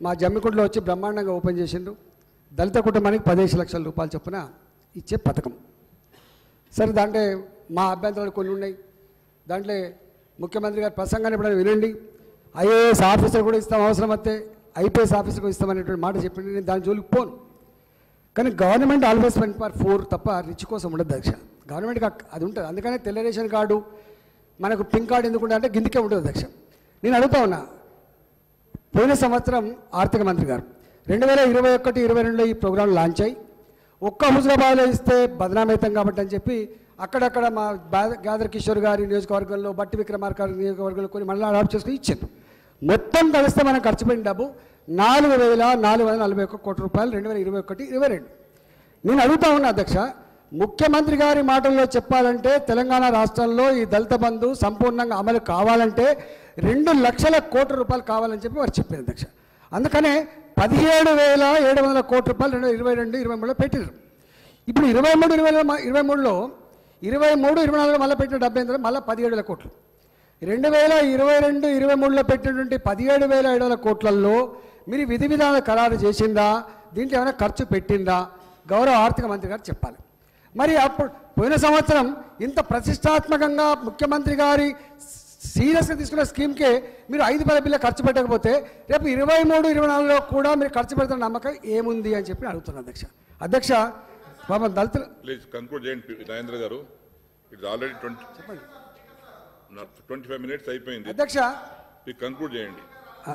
మా జమ్మికుంటలో వచ్చి బ్రహ్మాండంగా ఓపెన్ చేసిండ్రు దళిత కుటుంబానికి పదిహేను లక్షల రూపాయలు చొప్పున ఇచ్చే పథకం సరే దాంట్లో మా అభ్యంతరాలు కొన్ని ఉన్నాయి దాంట్లో ముఖ్యమంత్రి గారి ప్రసంగాన్ని ఎప్పుడైనా వినండి ఐఏఎస్ ఆఫీసర్ కూడా ఇస్తాం అవసరం వస్తే ఐపీఎస్ ఆఫీసర్ కూడా ఇస్తామనేటువంటి మాట చెప్పింది నేను దాని జోలికి పోను కానీ government always one for four తప్ప రిచ్ కోసం ఉండదు అధ్యక్ష గవర్నమెంట్కి అక్- అది ఉంటుంది అందుకనే తెల్ల రేషన్ కార్డు మనకు పింక్ కార్డు ఎందుకు ఉంటుంది అంటే గిందికే ఉంటుంది అధ్యక్ష నేను అడుగుతా ఉన్నా పోయిన సంవత్సరం ఆర్థిక మంత్రి గారు రెండు వేల ఇరవై ఒకటి ఇరవై రెండులో ఈ ప్రోగ్రాం లాంచ్ అయ్యి ఒక్క హుజరాబాద్లో ఇస్తే బదనామవుతాం కాబట్టి అని చెప్పి అక్కడక్కడ మా బా- గాదర్ కిషోర్ గారి నియోజకవర్గంలో బట్టి విక్రమార్క గారి నియోజకవర్గంలో కొన్ని మళ్ళీ అడాప్ట్ చేసుకుని ఇచ్చారు మొత్తం కలిస్తే మనం ఖర్చు పెట్టిన డబ్బు నాలుగు వేల నాలుగు వందల నలభై ఒక్క కోట్ల రూపాయలు రెండు వేల ఇరవై ఒకటి ఇరవై రెండు నేను అడుగుతా ఉన్నా అధ్యక్ష ముఖ్యమంత్రి గారి మాటల్లో చెప్పాలంటే తెలంగాణ రాష్ట్రంలో ఈ దళిత బంధు సంపూర్ణంగా అమలు కావాలంటే రెండు లక్షల కోట్ల రూపాయలు కావాలని చెప్పి వారు చెప్పారు అధ్యక్ష అందుకనే పదిహేడు వేల ఏడు వందల కోట్ల రూపాయలు రెండు వేల ఇరవై రెండు ఇరవై మూడులో పెట్టారు ఇప్పుడు ఇరవై మూడు ఇరవై ఇరవై మూడులో ఇరవై మూడు ఇరవై నాలుగులో మళ్ళీ పెట్టిన డెబ్బై ఎనిమిది మళ్ళీ పదిహేడు వేల కోట్లు రెండు వేల ఇరవై రెండు ఇరవై మూడులో పెట్టినటువంటి పదిహేడు వేల ఏడు వందల కోట్లలో మీరు విధి విధాన ఖరారు చేసిందా దీంట్లో ఏమైనా ఖర్చు పెట్టిందా గౌరవ ఆర్థిక మంత్రి గారు చెప్పాలి మరి అప్పుడు పోయిన సంవత్సరం ఇంత ప్రతిష్టాత్మకంగా ముఖ్యమంత్రి గారి సీరియస్గా తీసుకున్న స్కీమ్కే మీరు ఐదు పది బిల్ల ఖర్చు పెట్టకపోతే రేపు ఇరవై మూడు ఇరవై నాలుగులో కూడా మీరు ఖర్చు పెడుతున్న నమ్మకం ఏముంది అని చెప్పి అడుగుతున్నాను అధ్యక్ష అధ్యక్ష పాపం దళితులు ప్లీజ్ కంక్లూడ్ చేయండి Rajendra garu it's already twenty twenty five minutes అయిపోయింది అధ్యక్ష మీరు కంక్లూడ్ చేయండి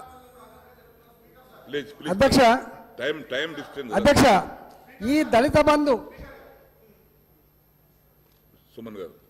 ప్లీజ్ ప్లీజ్ అధ్యక్ష టైం టైం డిస్టెన్స్ అధ్యక్ష ఈ దళిత బంధు సుమన్ గారు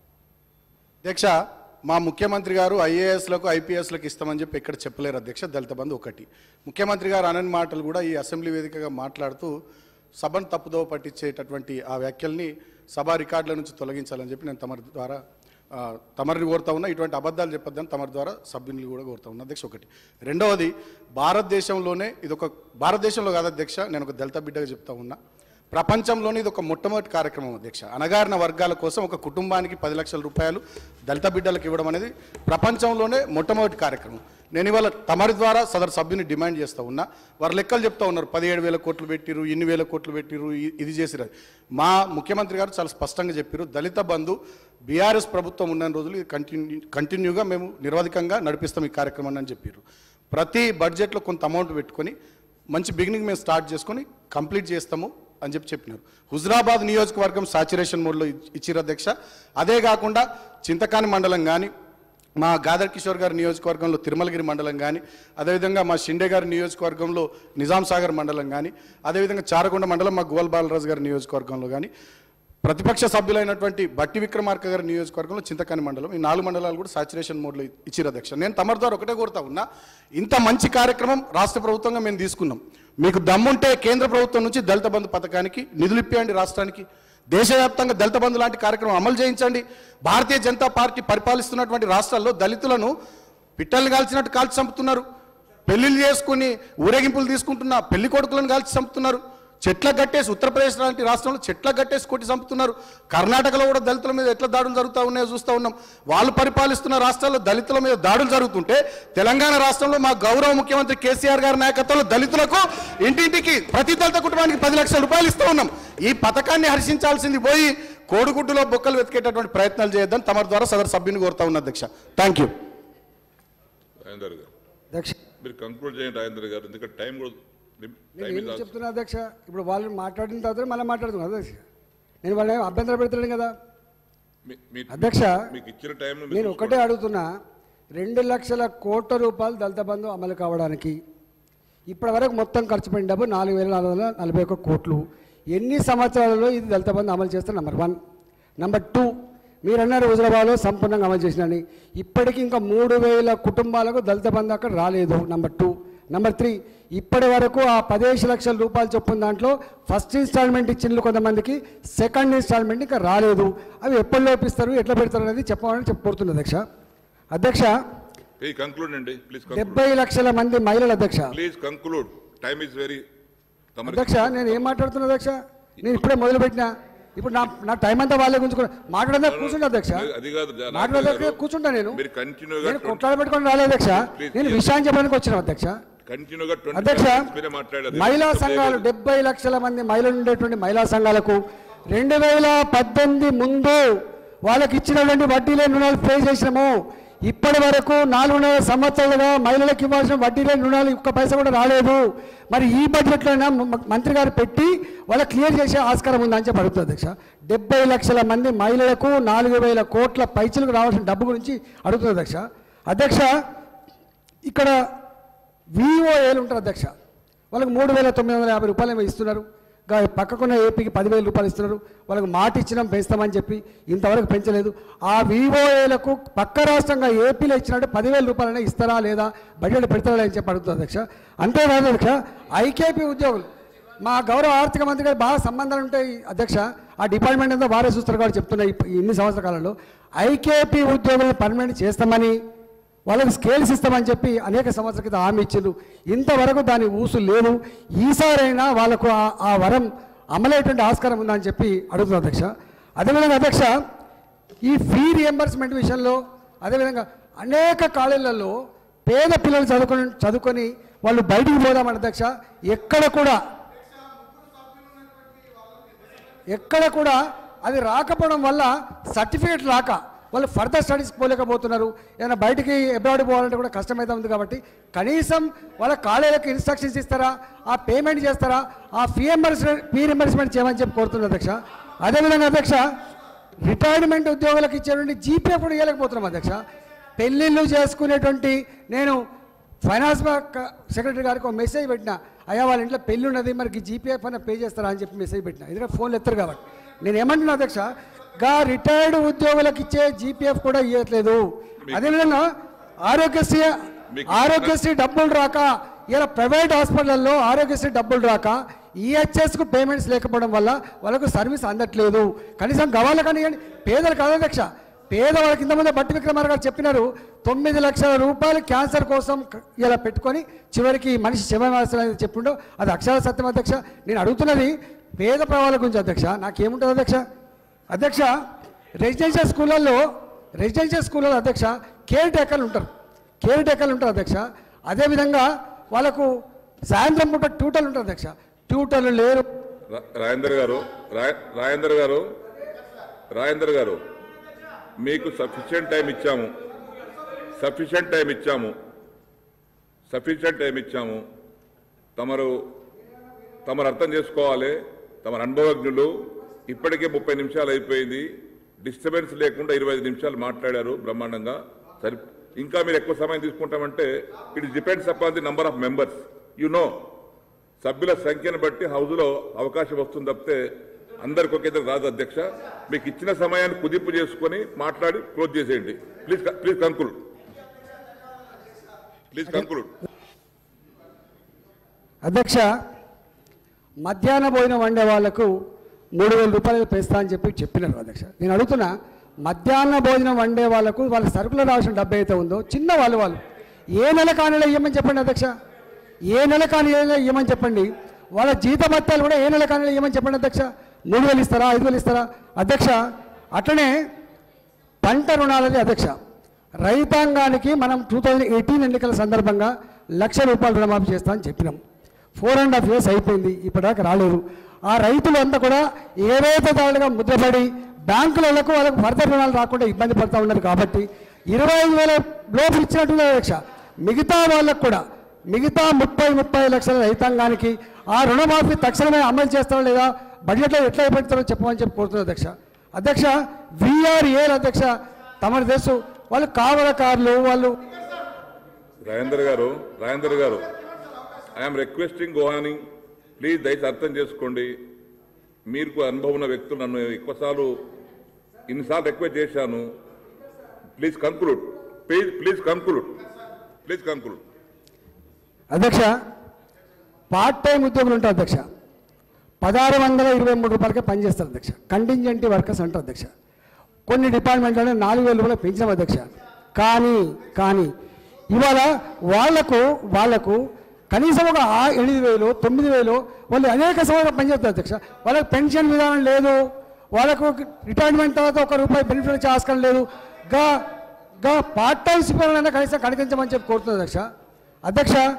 అధ్యక్ష మా ముఖ్యమంత్రి గారు ఐఏఎస్లకు ఐపీఎస్లకు ఇస్తామని చెప్పి ఎక్కడ చెప్పలేరు అధ్యక్ష దళిత బంధు ఒకటి ముఖ్యమంత్రి గారు అనని మాటలు కూడా ఈ అసెంబ్లీ వేదికగా మాట్లాడుతూ సభను తప్పుదోవ పట్టించేటటువంటి ఆ వ్యాఖ్యల్ని సభా రికార్డుల నుంచి తొలగించాలని చెప్పి నేను తమరి ద్వారా ఆ, తమరిని కోరుతా ఉన్నా ఇటువంటి అబద్ధాలు చెప్పొద్దని తమరి ద్వారా సభ్యుని కూడా కోరుతా ఉన్నా అధ్యక్ష ఒకటి రెండవది భారతదేశంలోనే ఇది ఒక భారతదేశంలో కాదు అధ్యక్ష నేను ఒక దళిత బిడ్డగా చెప్తా ఉన్నా ప్రపంచంలోని ఇది ఒక మొట్టమొదటి కార్యక్రమం అధ్యక్ష అణగారిన వర్గాల కోసం ఒక కుటుంబానికి పది లక్షల రూపాయలు దళిత బిడ్డలకు ఇవ్వడం అనేది ప్రపంచంలోనే మొట్టమొదటి కార్యక్రమం నేను ఇవాళ తమరి ద్వారా సదరు సభ్యుని డిమాండ్ చేస్తూ ఉన్నా వారు లెక్కలు చెప్తా ఉన్నారు పదిహేడు వేల కోట్లు పెట్టిరు ఇన్ని వేల కోట్లు పెట్టిరు ఇ- ఇది చేసిరు మా ముఖ్యమంత్రి గారు చాలా స్పష్టంగా చెప్పారు దళిత బంధు బీఆర్ఎస్ ప్రభుత్వం ఉన్న రోజులు ఇది కంటిన్యూ కంటిన్యూగా మేము నిర్వాధికంగా నడిపిస్తాం ఈ కార్యక్రమాన్ని అని చెప్పారు ప్రతి బడ్జెట్లో కొంత అమౌంట్ పెట్టుకొని మంచి బిగినింగ్ మేము స్టార్ట్ చేసుకొని కంప్లీట్ చేస్తాము అని చెప్పి చెప్పినారు హుజరాబాద్ నియోజకవర్గం సాచురేషన్ మోడ్లో ఇచ్చిరు అధ్యక్ష అదే కాకుండా చింతకాని మండలం కానీ మా గాదర్ కిషోర్ గారి నియోజకవర్గంలో తిరుమలగిరి మండలం కానీ అదేవిధంగా మా షిండే గారి నియోజకవర్గంలో నిజాం సాగర్ మండలం కానీ అదేవిధంగా చారకొండ మండలం మా గోల్ బాలరాజు గారి నియోజకవర్గంలో కానీ ప్రతిపక్ష సభ్యులైనటువంటి బట్టి విక్రమార్క గారి నియోజకవర్గంలో చింతకాని మండలం ఈ నాలుగు మండలాలు కూడా సాచురేషన్ మోడ్లో ఇచ్చిరు అధ్యక్ష నేను తమరి ద్వారా ఒకటే కోరుతా ఉన్నా ఇంత మంచి కార్యక్రమం రాష్ట్ర ప్రభుత్వంగా మేము తీసుకున్నాం మీకు దమ్ముంటే కేంద్ర ప్రభుత్వం నుంచి దళిత బంధు పథకానికి నిధులు ఇప్పియండి రాష్ట్రానికి దేశవ్యాప్తంగా దళిత బంధు లాంటి కార్యక్రమం అమలు చేయించండి భారతీయ జనతా పార్టీ పరిపాలిస్తున్నటువంటి రాష్ట్రాల్లో దళితులను పిట్టల్ని కాల్చినట్టు కాల్చి చంపుతున్నారు పెళ్లిళ్ళు చేసుకుని ఊరేగింపులు తీసుకుంటున్న పెళ్లి కొడుకులను కాల్చి చంపుతున్నారు చెట్ల కట్టేసి ఉత్తరప్రదేశ్ లాంటి రాష్ట్రంలో చెట్ల కట్టేసి కొట్టి చంపుతున్నారు కర్ణాటకలో కూడా దళితుల మీద ఎట్లా దాడులు జరుగుతూ ఉన్నాయో చూస్తూ ఉన్నాం వాళ్ళు పరిపాలిస్తున్న రాష్ట్రాల్లో దళితుల మీద దాడులు జరుగుతుంటే తెలంగాణ రాష్ట్రంలో మా గౌరవ ముఖ్యమంత్రి కేసీఆర్ గారి నాయకత్వంలో దళితులకు ఇంటింటికి ప్రతి దళిత కుటుంబానికి పది లక్షల రూపాయలు ఇస్తూ ఉన్నాం ఈ పథకాన్ని హర్షించాల్సింది పోయి కోడిగుడ్డులో బొక్కలు వెతికేటటువంటి ప్రయత్నాలు చేయొద్దని తమ ద్వారా సదరు సభ్యుని కోరుతా ఉన్నా అధ్యక్ష థ్యాంక్ యూ రాజేంద్ర గారు అధ్యక్ష మీరు కంక్లూడ్ చేయండి రాజేంద్ర గారు ఎందుకంటే టైం కూడా నేను టైం ఏం చెప్తున్నా అధ్యక్ష ఇప్పుడు వాళ్ళు మాట్లాడిన తర్వాత మళ్ళీ మాట్లాడుతున్నా అధ్యక్ష నేను వాళ్ళని అభ్యంతరం పెడతాను కదా అధ్యక్ష, మీకు ఇచ్చిన టైం నేను ఒకటే అడుగుతున్నా రెండు లక్షల కోట్ల రూపాయలు దళిత బంధు అమలు కావడానికి ఇప్పటి వరకు మొత్తం ఖర్చు పెట్టిన డబ్బు నాలుగు వేల నాలుగు వందల నలభై ఒక్క కోట్లు ఎన్ని సంవత్సరాలలో ఇది దళిత బంధు అమలు చేస్తారు నెంబర్ వన్ నెంబర్ టూ మీరు అన్నారు హుజరాబాద్లో సంపూర్ణంగా అమలు చేసినని ఇప్పటికి ఇంకా మూడు వేల కుటుంబాలకు దళిత బంధు అక్కడ రాలేదు నెంబర్ టూ నెంబర్ త్రీ ఇప్పటి వరకు ఆ పదిహేను లక్షల రూపాయలు చొప్పున దాంట్లో ఫస్ట్ ఇన్స్టాల్మెంట్ ఇచ్చిండ్రు కొంతమందికి సెకండ్ ఇన్స్టాల్మెంట్ ఇంకా రాలేదు అవి ఎప్పుడు లోపిస్తారు ఎట్లా పెడతారు అనేది చెప్పాలని చెప్పబడుతుంది అధ్యక్ష అధ్యక్ష కంక్లూడ్ అండి ప్లీజ్ డెబ్బై లక్షల మంది మహిళలు అధ్యక్ష please conclude time is very అధ్యక్ష నేను ఏం మాట్లాడుతున్నా అధ్యక్ష నేను ఇప్పుడే మొదలు పెట్టినా ఇప్పుడు నా నా టైం అంతా వాళ్ళే గుంజుకున్నా మాట్లాడదా కూర్చుంటా అధ్యక్ష అది కాదు జా- మాట్లాడదా నాగరాజు గారు, కూర్చుంటా నేను మీరు కంటిన్యూగా నేను కొట్లాడ పెట్టుకొని రాలేదు అధ్యక్ష Please, నేను please. విషయాన్ని చెప్పడానికి వచ్చిన అధ్యక్ష కంటిన్యూగా ట్వంటీ అధ్యక్ష మీరే మాట్లాడారు మహిళా సంఘాలు డెబ్బై లక్షల మంది మహిళలు ఉండేటువంటి మహిళా సంఘాలకు రెండు వేల పద్దెనిమిది ముందు వాళ్ళకి ఇచ్చినటువంటి వడ్డీ లేని రుణాలు పే చేసినాము ఇప్పటి వరకు నాలుగున్నర సంవత్సరాలుగా మహిళలకు ఇవ్వాల్సిన వడ్డీ లేని రుణాలు ఒక్క పైసా కూడా రాలేదు మరి ఈ బడ్జెట్లోనే మంత్రి గారు పెట్టి వాళ్ళ క్లియర్ చేసే ఆస్కారం ఉందని చెప్పి అడుగుతుంది అధ్యక్ష డెబ్బై లక్షల మంది మహిళలకు నాలుగు వేల కోట్ల పైచలకు రావాల్సిన డబ్బు గురించి అడుగుతుంది అధ్యక్ష అధ్యక్ష ఇక్కడ విఓఏలు ఉంటారు అధ్యక్ష వాళ్ళకి మూడు వేల తొమ్మిది వందల యాభై రూపాయలు ఏమో ఇస్తున్నారు గా పక్కకున్న ఏపీకి పదివేల రూపాయలు ఇస్తున్నారు వాళ్ళకి మాట ఇచ్చినాం పెంచుతామని చెప్పి ఇంతవరకు పెంచలేదు ఆ విఓఏలకు పక్క రాష్ట్రంగా ఏపీలో ఇచ్చినట్టు పదివేల రూపాయలైనా ఇస్తారా లేదా బడ్జెట్ పెడతారా అని చెప్పి అడుగుతుంది అధ్యక్ష అంతేకాదు అధ్యక్ష ఐకేపీ ఉద్యోగులు మా గౌరవ ఆర్థిక మంత్రి గారు బాగా సంబంధాలు ఉంటాయి అధ్యక్ష ఆ డిపార్ట్మెంట్ అంతా వారే చూస్తారు కాబట్టి చెప్తున్నా ఈ- ఈ ఇన్ని సంవత్సరాల కాలంలో ఐకేపీ ఉద్యోగులను పర్మనెంట్ చేస్తామని వాళ్ళకి స్కేల్స్ ఇస్తామని చెప్పి అనేక సంవత్సరాల క్రితం హామీ ఇచ్చిండ్రు ఇంతవరకు దాని ఊసు లేదు ఈసారైనా వాళ్ళకు ఆ- ఆ వరం అమలయ్యేటువంటి ఆస్కారం ఉందని చెప్పి అడుగుతున్నారు అధ్యక్ష అదేవిధంగా అధ్యక్ష ఈ ఫీ రియంబర్స్మెంట్ విషయంలో అదేవిధంగా అనేక కాలేజీలలో పేద పిల్లలు చదువుకొని చదువుకొని వాళ్ళు బయటికి పోదామని అధ్యక్ష ఎక్కడ కూడా ఎక్కడ కూడా అది రాకపోవడం వల్ల సర్టిఫికేట్ రాక వాళ్ళు ఫర్దర్ స్టడీస్ పోలేకపోతున్నారు ఏదైనా బయటికి అబ్రాడ్ పోవాలంటే కూడా కష్టమైతే ఉంది కాబట్టి కనీసం వాళ్ళ కాలేజీలకు ఇన్స్ట్రక్షన్స్ ఇస్తారా ఆ పేమెంట్ చేస్తారా ఆ ఫీ ఎంబర్స్మెంట్ ఫీ రింబర్స్మెంట్ చేయమని చెప్పి కోరుతున్నారు అధ్యక్ష అదేవిధంగా అధ్యక్ష రిటైర్మెంట్ ఉద్యోగులకు ఇచ్చేటువంటి జీపీ కూడా ఇవ్వలేకపోతున్నాం అధ్యక్ష పెళ్ళిళ్ళు చేసుకునేటువంటి నేను ఫైనాన్స్ బా- సెక్రటరీ గారికి ఒక మెసేజ్ పెట్టిన అయ్యా వాళ్ళ ఇంట్లో పెళ్ళి ఉన్నది మనకి జీపీఎఫ్ అన్న పే చేస్తారా అని చెప్పి మెసేజ్ పెట్టిన ఎందుకంటే ఫోన్లు ఎత్తారు కాబట్టి నేను ఏమంటున్నా అధ్యక్ష గా రిటైర్డ్ ఉద్యోగులకు ఇచ్చే జీపీఎఫ్ కూడా ఇవ్వట్లేదు అదేవిధంగా ఆరోగ్యశ్రీ మీకు- ఆరోగ్యశ్రీ డబ్బులు రాక ఇలా ప్రైవేట్ హాస్పిటల్లో ఆరోగ్యశ్రీ డబ్బులు రాక ఈహెచ్ఎస్కు పేమెంట్స్ లేకపోవడం వల్ల వాళ్ళకు సర్వీస్ అందట్లేదు కనీసం గవాళ్ళ కానీ పేదలు కాదు అధ్యక్ష పేదవాళ్ళకి ఇంతమంది బట్టి విక్రమార్ గారు చెప్పినారు తొమ్మిది లక్షల రూపాయలు క్యాన్సర్ కోసం క- ఇలా పెట్టుకొని చివరికి మనిషి శివమాసాలని చెప్పిండో అది అక్షర సత్యం అధ్యక్ష నేను అడుగుతున్నది పేద ప్రవాళ్ళ గురించి అధ్యక్ష నాకేముంటుంది అధ్యక్ష అధ్యక్ష రెసిడెన్షియల్ స్కూళ్ళల్లో రెసిడెన్షియల్ స్కూళ్ళలో అధ్యక్ష కేర్ టేకర్లు ఉంటారు కేర్ టేకర్లు ఉంటారు అధ్యక్ష అదేవిధంగా వాళ్ళకు సాయంత్రం పూట ట్యూటర్లు ఉంటారు అధ్యక్ష ట్యూటర్లు లేరు రా- రాజేందర్ గారు రా- రాజేందర్ గారు రాజేందర్ గారు మీకు సఫిషియెంట్ టైం ఇచ్చాము సఫిషియెంట్ టైం ఇచ్చాము సఫిషియెంట్ టైం ఇచ్చాము తమరు తమరు అర్థం చేసుకోవాలి తమరు అనుభవజ్ఞులు ఇప్పటికే ముప్పై నిమిషాలు అయిపోయింది డిస్టర్బెన్స్ లేకుండా ఇరవై ఐదు నిమిషాలు మాట్లాడారు బ్రహ్మాండంగా సరి ఇంకా మీరు ఎక్కువ సమయం తీసుకుంటామంటే it depends upon the number of members you know సభ్యుల సంఖ్యను బట్టి హౌస్లో అవకాశం వస్తుంది తప్పితే అందరికి ఒక ఇద్దరు రాదు అధ్యక్ష మీకు ఇచ్చిన సమయాన్ని కుదింపు చేసుకొని మాట్లాడి క్లోజ్ చేసేయండి please please conclude please conclude అధ్యక్ష మధ్యాహ్న భోజనం వండే వాళ్లకు మూడు వేల రూపాయలు పెంచుతా అని చెప్పి చెప్పినారు అధ్యక్ష నేను అడుగుతున్నా మధ్యాహ్న భోజనం వండే వాళ్ళకు వాళ్ళ సరుకులు రావాల్సిన డబ్బు అయితే ఉందో చిన్న వాళ్ళు వాళ్ళు ఏ నెల కానీలో ఇవ్వమని చెప్పండి అధ్యక్ష ఏ నెల కాని ఇవ్వమని చెప్పండి వాళ్ళ జీతభత్యాలు కూడా ఏ నెల కానీలో ఇవ్వమని చెప్పండి అధ్యక్ష మూడు వేలు ఇస్తారా ఐదు వేలు ఇస్తారా అధ్యక్ష అట్లనే పంట రుణాలది అధ్యక్ష రైతాంగానికి మనం టూ థౌజండ్ ఎయిటీన్ ఎన్నికల సందర్భంగా లక్ష రూపాయలు రుణమాఫీ చేస్తామని చెప్పినాం ఫోర్ అండ్ హాఫ్ ఇయర్స్ అయిపోయింది ఇప్పటిదాకా రాలేదు ఆ రైతులు అంతా కూడా ఏవైతే దాడులుగా ముద్రపడి బ్యాంకులకు వాళ్ళకు ఫర్దర్ రుణాలు రాకుండా ఇబ్బంది పడుతూ ఉన్నారు కాబట్టి ఇరవై ఐదు వేల లోపు ఇచ్చినట్టున్నారు అధ్యక్ష మిగతా వాళ్ళకు కూడా మిగతా ముప్పై ముప్పై లక్షల రైతాంగానికి ఆ రుణమాఫీ తక్షణమే అమలు చేస్తారో లేదా బడ్జెట్లో ఎట్లా ఇబ్బందిస్తారో చెప్పమని చెప్పి కోరుతున్నారు అధ్యక్ష అధ్యక్ష విఆర్ఏలు అధ్యక్ష తమరు తెలుసు వాళ్ళు కావలకారులు వాళ్ళు రాజేందర్ గారు రాజేందర్ గారు ఐఎమ్ రిక్వెస్టింగ్ గోహాని ప్లీజ్ దయచేసి అర్థం చేసుకోండి మీకు అనుభవం ఉన్న వ్యక్తులు నన్ను ఎక్కువసార్లు ఇన్నిసార్లు రిక్వెస్ట్ చేశాను please conclude please please conclude please conclude అధ్యక్ష పార్ట్ టైం ఉద్యోగులు ఉంటారు అధ్యక్ష పదహారు వందల ఇరవై మూడు రూపాయలకే పనిచేస్తారు అధ్యక్ష కంటింజెంటీ వర్కర్స్ అంటారు అధ్యక్ష కొన్ని డిపార్ట్మెంట్లోనే నాలుగు వేల రూపాయలు పెంచినాం అధ్యక్ష కానీ కానీ ఇవాళ వాళ్లకు వాళ్లకు కనీసం ఒక ఆ- ఎనిమిది వేలు తొమ్మిది వేలు వాళ్ళు అనేక సంవత్సరాలు పనిచేస్తారు అధ్యక్ష వాళ్ళకి పెన్షన్ విధానం లేదు వాళ్ళకు రిటైర్మెంట్ తర్వాత ఒక రూపాయి బెనిఫిట్ వచ్చే ఆస్కారం లేదు గా గా పార్ట్ టైం సిబ్బంది కనీసం కనిపించమని చెప్పి కోరుతుంది అధ్యక్ష అధ్యక్ష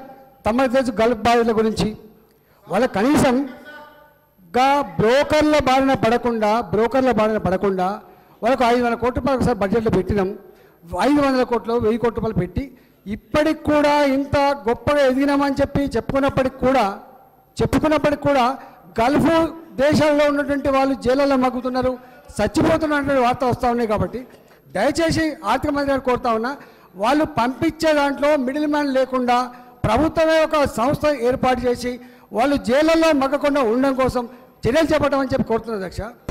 తమ తెలుసు గల్ఫ్ బాధితుల గురించి వాళ్ళ కనీసం గా బ్రోకర్ల బారిన పడకుండా బ్రోకర్ల బారిన పడకుండా వాళ్ళకు ఐదు వందల కోట్ల రూపాయలు ఒకసారి బడ్జెట్లో పెట్టినాం ఐదు వందల కోట్లు వెయ్యి కోట్ల రూపాయలు పెట్టి ఇప్పటికి కూడా ఇంత గొప్పగా ఎదిగినామని చెప్పి చెప్పుకున్నప్పటికి కూడా చెప్పుకున్నప్పటికి కూడా గల్ఫ్ దేశాల్లో ఉన్నటువంటి వాళ్ళు జైళ్ళలో మగ్గుతున్నారు చచ్చిపోతున్నటువంటి వార్త వస్తూ ఉన్నాయి కాబట్టి దయచేసి ఆర్థిక మంత్రి గారు కోరుతా ఉన్నా వాళ్ళు పంపించే దాంట్లో మిడిల్ మ్యాన్ లేకుండా ప్రభుత్వమే ఒక సంస్థ ఏర్పాటు చేసి వాళ్ళు జైళ్ళల్లో మగ్గకుండా ఉండడం కోసం చర్యలు చేపట్టమని చెప్పి కోరుతున్నారు అధ్యక్ష